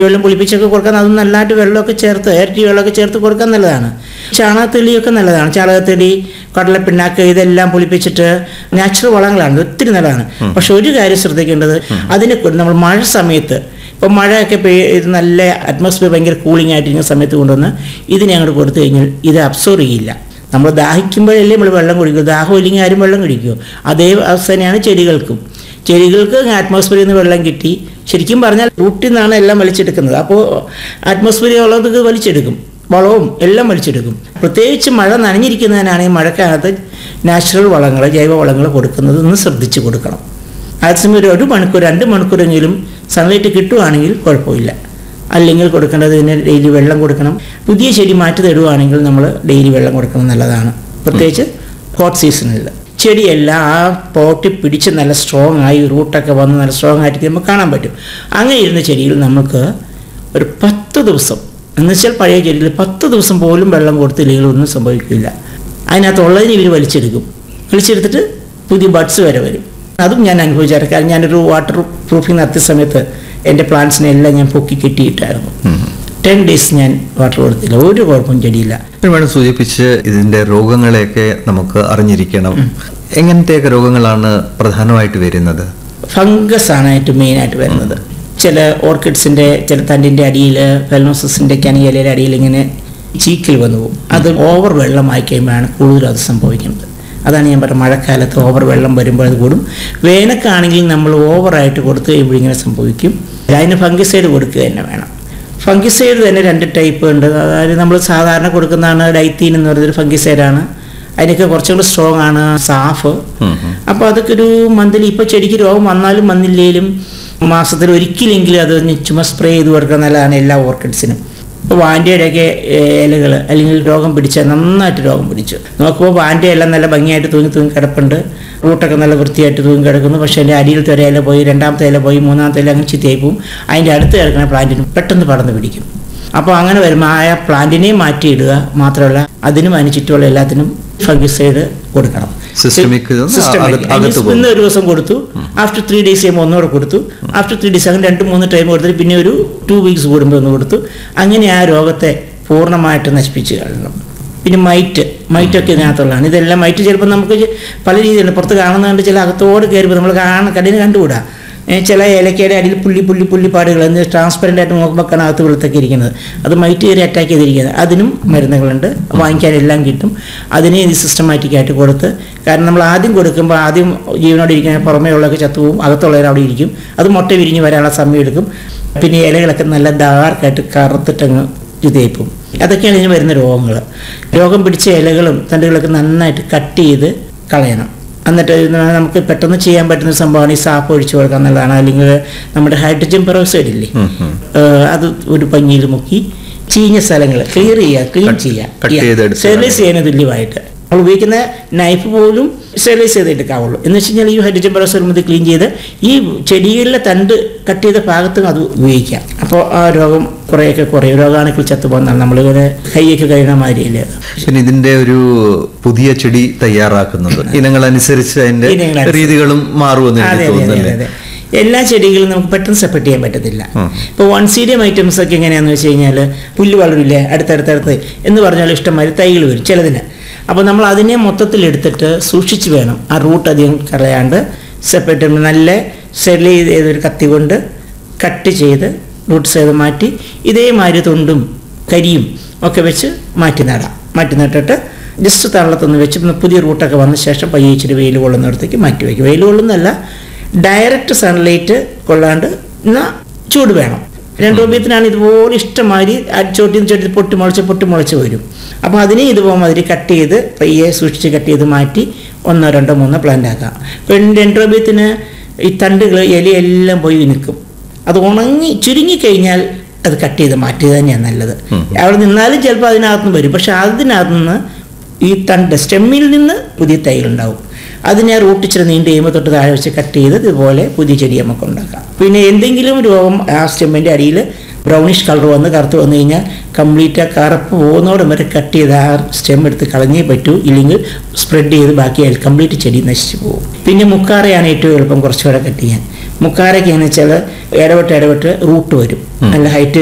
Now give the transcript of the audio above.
വെള്ളം പുളിപ്പിച്ചൊക്കെ കൊടുക്കാൻ അത് നല്ലതായിട്ട് വെള്ളമൊക്കെ ചേർത്ത് ഇരട്ടി വെള്ളമൊക്കെ ചേർത്ത് കൊടുക്കാൻ നല്ലതാണ് ചാണകത്തെളിയൊക്കെ നല്ലതാണ് ചാണകത്തെളി കടലപ്പിണ്ണാക്ക് ഇതെല്ലാം പുളിപ്പിച്ചിട്ട് നാച്ചുറൽ വളങ്ങളാണ് ഇത് ഒത്തിരി നല്ലതാണ് പക്ഷെ ഒരു കാര്യം ശ്രദ്ധിക്കേണ്ടത് അതിനെ കൊണ്ട് നമ്മൾ മഴ സമയത്ത് ഇപ്പം മഴയൊക്കെ പെയ്യ ഇത് നല്ല അറ്റ്മോസ്ഫിയർ ഭയങ്കര കൂളിംഗ് ആയിട്ടിരിക്കുന്ന സമയത്ത് കൊണ്ടുവന്ന് ഇതിനെ അങ്ങോട്ട് കൊടുത്തു കഴിഞ്ഞാൽ ഇത് അബ്സോർവ് ചെയ്യില്ല നമ്മൾ ദാഹിക്കുമ്പോഴല്ലേ നമ്മൾ വെള്ളം കുടിക്കും ദാഹം ഇല്ലെങ്കിൽ ആരും വെള്ളം കുടിക്കുമോ അതേ അവസ്ഥ തന്നെയാണ് ചെടികൾക്കും ചെടികൾക്ക് അറ്റ്മോസ്ഫിയറിൽ നിന്ന് വെള്ളം കിട്ടി ശരിക്കും പറഞ്ഞാൽ റൂട്ടിൽ നിന്നാണ് എല്ലാം വലിച്ചെടുക്കുന്നത് അപ്പോൾ അറ്റ്മോസ്ഫിയറിൽ ഉള്ളത് വലിച്ചെടുക്കും വളവും എല്ലാം വലിച്ചെടുക്കും പ്രത്യേകിച്ച് മഴ നനഞ്ഞിരിക്കുന്നതിനാണ് ഈ മഴക്കാലത്ത് നാച്ചുറൽ വളങ്ങൾ ജൈവ വളങ്ങൾ കൊടുക്കുന്നത് എന്ന് ശ്രദ്ധിച്ച് കൊടുക്കണം അതേസമയം ഒരു ഒരു മണിക്കൂർ രണ്ട് മണിക്കൂറെങ്കിലും സൺലൈറ്റ് കിട്ടുവാണെങ്കിൽ കുഴപ്പമില്ല അല്ലെങ്കിൽ കൊടുക്കേണ്ടതിന് ഡെയിലി വെള്ളം കൊടുക്കണം പുതിയ ചെടി മാറ്റി തരുവാണെങ്കിൽ നമ്മൾ ഡെയിലി വെള്ളം കൊടുക്കണം നല്ലതാണ് പ്രത്യേകിച്ച് ഹോട്ട് സീസണിൽ ചെടിയെല്ലാം ആ പോട്ടിൽ പിടിച്ച് നല്ല സ്ട്രോങ് ആയി റൂട്ടൊക്കെ വന്ന് നല്ല സ്ട്രോങ് ആയിട്ട് നമുക്ക് കാണാൻ പറ്റും അങ്ങനെ ഇരുന്ന ചെടിയിൽ നമുക്ക് ഒരു പത്ത് ദിവസം എന്ന് വെച്ചാൽ പഴയ ചെടിയിൽ പത്ത് ദിവസം പോലും വെള്ളം കൊടുത്തില്ലെങ്കിൽ ഒന്നും സംഭവിക്കില്ല അതിനകത്തുള്ളതിന് ഇവർ വലിച്ചെടുക്കും വലിച്ചെടുത്തിട്ട് പുതിയ ബഡ്സ് വരെ വരും അതും ഞാൻ അനുഭവിച്ചാറ് കാരണം ഞാനൊരു വാട്ടർ പ്രൂഫിംഗ് നടത്തിയ സമയത്ത് എൻ്റെ പ്ലാന്റ്സിനെ എല്ലാം ഞാൻ പൊക്കി കെട്ടിയിട്ടായിരുന്നു ടെൻ ഡേയ്സ് ഞാൻ വാട്ടർ കൊടുത്തില്ല ഒരു കുഴപ്പവും ചെടിയില്ല മാഡം സൂചിപ്പിച്ച് ഇതിന്റെ രോഗങ്ങളെയൊക്കെ നമുക്ക് അറിഞ്ഞിരിക്കണം എങ്ങനത്തെയൊക്കെ രോഗങ്ങളാണ് പ്രധാനമായിട്ട് വരുന്നത് ഫംഗസ് ആണ് ഏറ്റവും മെയിനായിട്ട് വരുന്നത് ചില ഓർക്കിഡ്സിൻ്റെ ചില തണ്ടിൻ്റെ അടിയിൽ ഫെലനോസിൻ്റെ ആണെങ്കിൽ ഇലയുടെ അടിയിൽ ഇങ്ങനെ ചീക്കൽ വന്നു പോകും അത് ഓവർ വെള്ളമായി കഴിയുമ്പോഴാണ് കൂടുതലും അത് സംഭവിക്കുന്നത് അതാണ് ഞാൻ പറഞ്ഞത് മഴക്കാലത്ത് ഓവർ വെള്ളം വരുമ്പോൾ അത് കൂടും വേനൽക്കാണെങ്കിൽ നമ്മൾ ഓവറായിട്ട് കൊടുത്തു കഴിയുമ്പോൾ ഇങ്ങനെ സംഭവിക്കും അതിന് ഫംഗിസൈഡ് കൊടുക്കുക തന്നെ വേണം ഫംഗിസൈഡ് തന്നെ രണ്ട് ടൈപ്പ് ഉണ്ട് അതായത് നമ്മൾ സാധാരണ കൊടുക്കുന്നതാണ് ഡൈത്തീൻ എന്ന് പറയുന്നൊരു ഫംഗിസൈഡാണ് അതിനൊക്കെ കുറച്ചും കൂടി സ്ട്രോങ് ആണ് സാഫ് അപ്പോൾ അതൊക്കെ ഒരു മന്ത്ലി ഇപ്പോൾ ചെടിക്ക് രോഗം വന്നാലും വന്നില്ലെങ്കിലും മാസത്തിൽ ഒരിക്കലെങ്കിലും അത് ചുമ സ്പ്രേ ചെയ്ത് കൊടുക്കുക നല്ലതാണ് എല്ലാ ഓർക്കിഡ്സിനും ഇപ്പോൾ വാൻഡയുടെയൊക്കെ ഇലകൾ അല്ലെങ്കിൽ രോഗം പിടിച്ചാൽ നന്നായിട്ട് രോഗം പിടിച്ചു നോക്കുമ്പോൾ വാൻഡ എല്ലാം നല്ല ഭംഗിയായിട്ട് തൂങ്ങി തൂങ്ങി കിടപ്പുണ്ട് റൂട്ടൊക്കെ നല്ല വൃത്തിയായിട്ട് തൂങ്ങി കിടക്കുന്നു പക്ഷേ അതിൻ്റെ അടിയിലത്തെ ഒരു ഇല പോയി രണ്ടാമത്തെ ഇല പോയി മൂന്നാമത്തെ ഇല അങ്ങനെ ചിത്തിയായി പോവും അതിൻ്റെ അടുത്ത് കിടക്കുന്ന പ്ലാന്റിന് പെട്ടെന്ന് പടർന്ന് പിടിക്കും അപ്പോൾ അങ്ങനെ വരുമ്പോൾ ആ പ്ലാന്റിനെയും മാറ്റിയിടുക മാത്രമല്ല അതിനും അതിന് ചുറ്റുമുള്ള എല്ലാത്തിനും ഫംഗിസൈഡ് കൊടുക്കണം Systemic ഇത് Systemic. അകത്ത് അകത്ത് പോകും. ഇന്ന് ഒരു ദിവസം കൊടുത്തു ആഫ്റ്റർ ത്രീ ഡേയ്സ് ചെയ്യുമ്പോൾ ഒന്നുകൂടെ കൊടുത്തു ആഫ്റ്റർ ത്രീ ഡേയ്സ് അങ്ങനെ രണ്ട് മൂന്ന് ടൈം കൊടുത്തിട്ട് പിന്നെ ഒരു ടു വീക്സ് കൂടുമ്പോൾ ഒന്ന് കൊടുത്തു അങ്ങനെ ആ രോഗത്തെ പൂർണ്ണമായിട്ട് നശിപ്പിച്ച് കളയണം പിന്നെ മൈറ്റ് മൈറ്റൊക്കെ ഇതിനകത്തുള്ളതാണ് ഇതെല്ലാം മൈറ്റ് ചിലപ്പോൾ നമുക്ക് ചെ- പല രീതിയിലുണ്ട് പുറത്ത് കാണുന്നതുകൊണ്ട് ചില അകത്തോട് കയറുമ്പോൾ നമ്മൾ കാണ കണ്ണിന് കണ്ടുകൂടാ ഏ, ചില ഏലക്കയുടെ അടിയിൽ പുള്ളി പുള്ളി പുള്ളി പാടുകൾ എന്ന് ട്രാൻസ്പെറൻ്റ് ആയിട്ട് നോക്കുമ്പോൾ കാണാം അകത്ത് വെളുത്തൊക്കെ ഇരിക്കുന്നത് അത് മൈറ്റ് കയറി അറ്റാക്ക് ചെയ്തിരിക്കുന്നത് അതിനും മരുന്നുകളുണ്ട് വാങ്ങിക്കാൻ എല്ലാം കിട്ടും അതിനെ ഇത് സിസ്റ്റമാറ്റിക് ആയിട്ട് കൊടുത്ത് കാരണം നമ്മൾ ആദ്യം കൊടുക്കുമ്പോൾ ആദ്യം ജീവനോടെ ഇരിക്കുന്ന പുറമേ ഉള്ളതൊക്കെ ചത്തുപോകും അകത്തുള്ളവർ അവിടെ ഇരിക്കും അത് മുട്ട വിരിഞ്ഞ് വരാനുള്ള സമയം എടുക്കും പിന്നെ ഇലകളൊക്കെ നല്ല ഡാർക്കായിട്ട് കറുത്തിട്ടങ്ങ് ഇതേപ്പും അതൊക്കെയാണ് ഇതിന് വരുന്ന രോഗങ്ങൾ രോഗം പിടിച്ച ഇലകളും തണ്ടുകളൊക്കെ നന്നായിട്ട് കട്ട് ചെയ്ത് കളയണം എന്നിട്ട് ഇത് നമുക്ക് പെട്ടെന്ന് ചെയ്യാൻ പറ്റുന്ന സംഭവമാണ് ഈ സാപ്പ് ഒഴിച്ചു കൊടുക്കുക എന്നുള്ളതാണ് അല്ലെങ്കിൽ നമ്മുടെ ഹൈഡ്രജൻ പെറോക്സൈഡ് ഇല്ലേ ഏഹ് അത് ഒരു പഞ്ഞിയിൽ മുക്കി ചീഞ്ഞ സ്ഥലങ്ങൾ ക്ലിയർ ചെയ്യുക ക്ലീൻ Cut- cut ചെയ്യുക ചെയ്തെടുക്കുക. സ്റ്റെറിലൈസ് ചെയ്യുന്ന തുല്യമായിട്ട് നമ്മൾ ഉപയോഗിക്കുന്ന നൈഫ് പോലും സ്റ്റെറിലൈസ് ചെയ്തെടുക്കാവുള്ളൂ എന്ന് വെച്ച് കഴിഞ്ഞാൽ ഈ ഹൈഡ്രജൻ പെറോക്സൈഡ് മതി ക്ലീൻ ചെയ്ത് ഈ ചെടികളിലെ തണ്ട് കട്ട് ചെയ്ത ഭാഗത്തും അത് ഉപയോഗിക്കാം അപ്പോൾ ആ രോഗം കുറേയൊക്കെ കുറയും രോഗാണുക്കൾ ചത്തുപോകുന്നതാണ് നമ്മളിങ്ങനെ കൈയൊക്കെ കഴിയണ മാതിരിയല്ലേ അത് പിന്നെ ഇതിന്റെ ഒരു പുതിയ ചെടി തയ്യാറാക്കുന്നത് ഇനങ്ങൾ അനുസരിച്ച് അതിന്റെ ഇനങ്ങളനുസരിച്ച്. രീതികളും മാറുമെന്ന് അതെ എനിക്ക് അതെ അതെ തോന്നുന്നല്ലേ അതെ എല്ലാ ചെടികളും നമുക്ക് പെട്ടെന്ന് സെപ്പറേറ്റ് ചെയ്യാൻ പറ്റത്തില്ല ഇപ്പോൾ വൺ സീഡിയം ഐറ്റംസ് ഒക്കെ എങ്ങനെയാണെന്ന് വെച്ച് കഴിഞ്ഞാൽ പുല്ല് വളരില്ലേ അടുത്തടുത്തടുത്ത് എന്ന് പറഞ്ഞാൽ ഇഷ്ടംമാതിരി തൈകൾ വരും ചിലതിന് അപ്പോൾ നമ്മൾ അതിനെ മൊത്തത്തിൽ എടുത്തിട്ട് സൂക്ഷിച്ച് വേണം ആ റൂട്ട് അധികം കളയാണ്ട് സെപ്പറേറ്റ് നല്ല സ്റ്റെറിലൈസ് ചെയ്തൊരു കത്തി കൊണ്ട് കട്ട് ചെയ്ത് റൂട്ട്സ് ചെയ്ത് മാറ്റി ഇതേമാതിരി തൊണ്ടും കരിയും ഒക്കെ വെച്ച് മാറ്റി നടാം മാറ്റി നട്ടിട്ട് ജസ്റ്റ് തള്ളത്തൊന്ന് വെച്ച് പിന്നെ പുതിയ റൂട്ടൊക്കെ വന്ന ശേഷം പയ്യെ ഇച്ചിരി വെയിൽ കൊള്ളുന്നിടത്തേക്ക് മാറ്റി വയ്ക്കും വെയിൽ കൊള്ളുന്നല്ല ഡയറക്റ്റ് സൺലൈറ്റ് കൊള്ളാണ്ട് എന്നാൽ ചൂട് വേണം രണ്ടോപ്യത്തിനാണ് ഇതുപോലെ ഇഷ്ടമാതിരി ചോട്ടി ചോട്ടി പൊട്ടി മുളച്ച് പൊട്ടി മുളച്ച് വരും അപ്പോൾ അതിനെ ഇതുപോലെ മാതിരി കട്ട് ചെയ്ത് പയ്യെ സൂക്ഷിച്ച് കട്ട് ചെയ്ത് മാറ്റി ഒന്നോ രണ്ടോ മൂന്നോ പ്ലാന്റ് ആക്കാം പിന്നെ രണ്ടോപ്യത്തിന് ഈ തണ്ടുകൾ ഇലയെല്ലാം പോയി നിൽക്കും അത് ഉണങ്ങി ചുരുങ്ങിക്കഴിഞ്ഞാൽ അത് കട്ട് ചെയ്ത് മാറ്റുക തന്നെയാണ് നല്ലത് അവിടെ നിന്നാലും ചിലപ്പോൾ അതിനകത്ത് നിന്ന് വരും പക്ഷെ അതിനകത്ത് നിന്ന് ഈ തണ്ട് സ്റ്റെമ്മിൽ നിന്ന് പുതിയ തൈകളുണ്ടാവും അതിനെ റൂട്ട് ഇച്ചിരി നീണ്ട് കഴിയുമ്പോൾ തൊട്ട് താഴെ വെച്ച് കട്ട് ചെയ്ത് ഇതുപോലെ പുതിയ ചെടി നമുക്ക് ഉണ്ടാക്കാം പിന്നെ എന്തെങ്കിലും രോഗം ആ സ്റ്റെമ്മിൻ്റെ അടിയിൽ ബ്രൗണിഷ് കളർ വന്ന് കറുത്ത് വന്നു കഴിഞ്ഞാൽ കംപ്ലീറ്റ് ആ കറുപ്പ് പോകുന്നോടം വരെ കട്ട് ചെയ്ത് ആ സ്റ്റെം എടുത്ത് കളഞ്ഞേ പറ്റൂ ഇല്ലെങ്കിൽ സ്പ്രെഡ് ചെയ്ത് ബാക്കി കംപ്ലീറ്റ് ചെടി നശിച്ചു പോകും പിന്നെ മുക്കാറയാണ് ഏറ്റവും എളുപ്പം കുറച്ചുകൂടെ കട്ട് ചെയ്യാൻ മുക്കാരയ്ക്ക് എന്ന് വെച്ചാൽ ഇടവിട്ട് ഇടവിട്ട് റൂട്ട് വരും നല്ല ഹൈറ്റ്